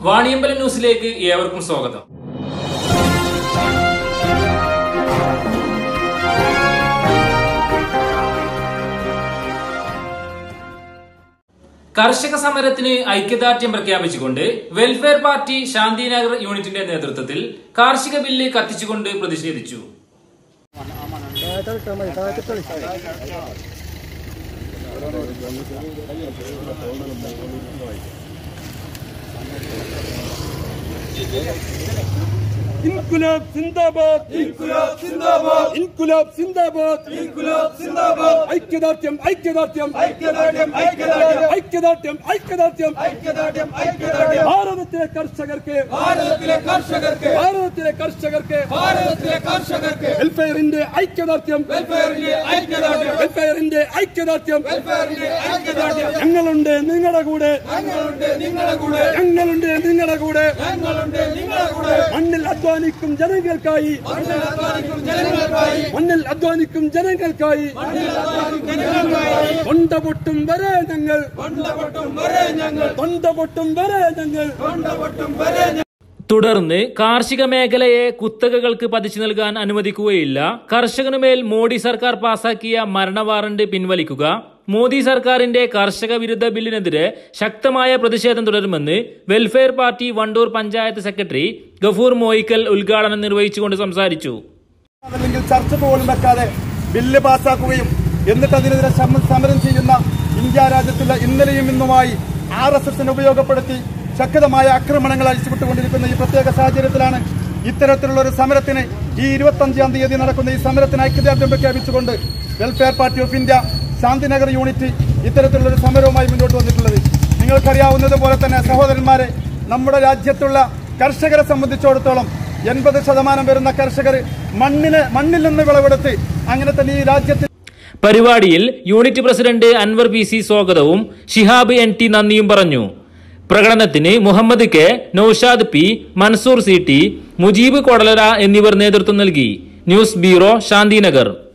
വാണിയമ്പലം ന്യൂസിലേക്ക് ഏവർക്കും സ്വാഗതം കർഷക സമരത്തിന് ഐക്യദാർഢ്യം പ്രഖ്യാപിച്ചുകൊണ്ട് വെൽഫെയർ പാർട്ടി ശാന്തിനഗർ യൂണിറ്റിന്റെ നേതൃത്വത്തിൽ കാർഷിക ബില്ല് കത്തിച്ചുകൊണ്ട് പ്രതിഷേധിച്ചു ഇൻകുലാബ് സിന്ദാബാദ് ഇൻകുലാബ് സിന്ദാബാദ് ഇൻകുലാബ് സിന്ദാബാദ് ഇൻകുലാബ് സിന്ദാബാദ് ഐക്യദാർഢ്യം ഐക്യദാർഢ്യം ഐക്യദാർഢ്യം ഐക്യദാർഢ്യം ഐക്യദാർഢ്യം ഐക്യദാർഢ്യം ഐക്യദാർഢ്യം ഐക്യദാർഢ്യം ഭാരതത്തിലെ കർഷകർക്ക് ഭാരതത്തിലെ കർഷകർക്ക് ഭാരതത്തിലെ കർഷകർക്ക് ഭാരതത്തിലെ കർഷകർക്ക് വെൽഫെയറിന്റെ ഐക്യദാർഢ്യം വെൽഫെയറിന്റെ ഐക്യദാർഢ്യം വെൽഫെയറിന്റെ ഐക്യദാർഢ്യം വെൽഫെയറിന്റെ ഐക്യദാർഢ്യം ഞങ്ങളുണ്ട് നിങ്ങളുടെ കൂടെ ഞങ്ങളുണ്ട് നിങ്ങളുടെ കൂടെ ഞങ്ങളുണ്ട് നിങ്ങളുടെ കൂടെ ഞങ്ങളുണ്ട് നിങ്ങളുടെ കൂടെ മണ്ണിൽ അധ്വാനിക്കും ജനങ്ങൾക്കായി മണ്ണിൽ അധ്വാനിക്കും ജനങ്ങൾക്കായി മണ്ണിൽ അധ്വാനിക്കും ജനങ്ങൾക്കായി തൊണ്ട പൊട്ടും വരെ ഞങ്ങൾ തൊണ്ട പൊട്ടും വരെ ഞങ്ങൾ തൊണ്ട പൊട്ടും വരെ ഞങ്ങൾ തൊണ്ട പൊട്ടും വരെ തുടർന്ന് കാർഷിക മേഖലയെ കുത്തകകൾക്ക് പതിച്ചു നൽകാൻ അനുവദിക്കുകയില്ല കർഷകനുമേൽ മോഡി സർക്കാർ പാസാക്കിയ മരണ വാറണ്ട് പിൻവലിക്കുക മോദി സർക്കാരിന്റെ കർഷക വിരുദ്ധ ബില്ലിനെതിരെ ശക്തമായ പ്രതിഷേധം തുടരുമെന്ന് welfare party Vandoor panchayat secretary Gafoor Moyikkal ഉദ്ഘാടനം നിർവഹിച്ചുകൊണ്ട് സംസാരിച്ചു അല്ലെങ്കിൽ ചർച്ച പോലും വെക്കാതെ ബില്ല് പാസ്സാക്കുകയും എന്നിട്ട് അതിനെതിരെ സമ- സമരം ചെയ്യുന്ന ഇന്ത്യ രാജ്യത്തുള്ള ഇന്നലെയും ഇന്നുമായി ആർ എസ് എസിനെ ഉപയോഗപ്പെടുത്തി ശക്തമായ ആക്രമണങ്ങൾ അഴിച്ചുവിട്ടുകൊണ്ടിരിക്കുന്ന ഈ പ്രത്യേക സാഹചര്യത്തിലാണ് ഇത്തരത്തിലുള്ള ഒരു സമരത്തിന് ഈ ഇരുപത്തഞ്ചാം തീയതി നടക്കുന്ന ഈ സമരത്തിന് ഐക്യദാർഢ്യം പ്രഖ്യാപിച്ചുകൊണ്ട് welfare party of India Shantinagar unit ഇത്തരത്തിലുള്ള ഒരു സമരവുമായി മുന്നോട്ട് വന്നിട്ടുള്ളത് നിങ്ങൾക്കറിയാവുന്നത് പോലെ തന്നെ സഹോദരന്മാരെ നമ്മുടെ രാജ്യത്തുള്ള കർഷകരെ സംബന്ധിച്ചിടത്തോളം എൺപത് ശതമാനം വരുന്ന കർഷകർ മണ്ണിന് മണ്ണിൽ നിന്ന് വിളവെടുത്ത് അങ്ങനെ തന്നെ ഈ രാജ്യത്തിൽ പരിപാടിയിൽ unit president Anvar P C സ്വാഗതവും ഷിഹാബ് എൻ ടി നന്ദിയും പറഞ്ഞു പ്രകടനത്തിന് Muhammad K Noushad P Mansoor C T Mujeeb Kodalara എന്നിവർ നേതൃത്വം നൽകി ന്യൂസ് ബ്യൂറോ ശാന്തിനഗർ